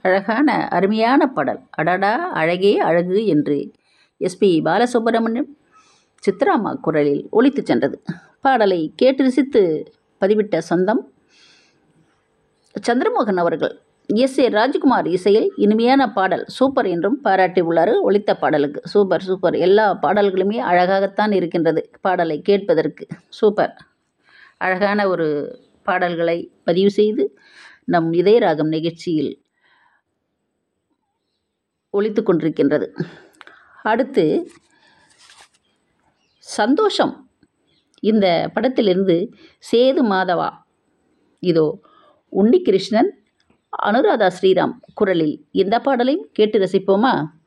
அழகான அருமையான பாடல் அடடா அழகே அழகு என்று எஸ்பி பாலசுப்ரமணியம் சித்ராமா குரலில் ஒலித்துச் சென்றது பாடலை கேட்டு ரசித்து பதிவிட்ட சொந்தம் சந்திரமோகன் அவர்கள் எஸ் ஏ ராஜ்குமார் இசையில் இனிமையான பாடல் சூப்பர் என்றும் பாராட்டி உள்ளார் ஒலித்த பாடலுக்கு சூப்பர் சூப்பர் எல்லா பாடல்களுமே அழகாகத்தான் இருக்கின்றது பாடலை கேட்பதற்கு சூப்பர் அழகான ஒரு பாடல்களை பதிவு செய்து நம் இதயராகம் நிகழ்ச்சியில் ஒலித்து கொண்டிருக்கின்றது அடுத்து சந்தோஷம் இந்த படத்திலிருந்து சேது மாதவா இதோ உன்னிகிருஷ்ணன் அனுராதா ஸ்ரீராம் குரலில் இந்த பாடலையும் கேட்டு ரசிப்போமா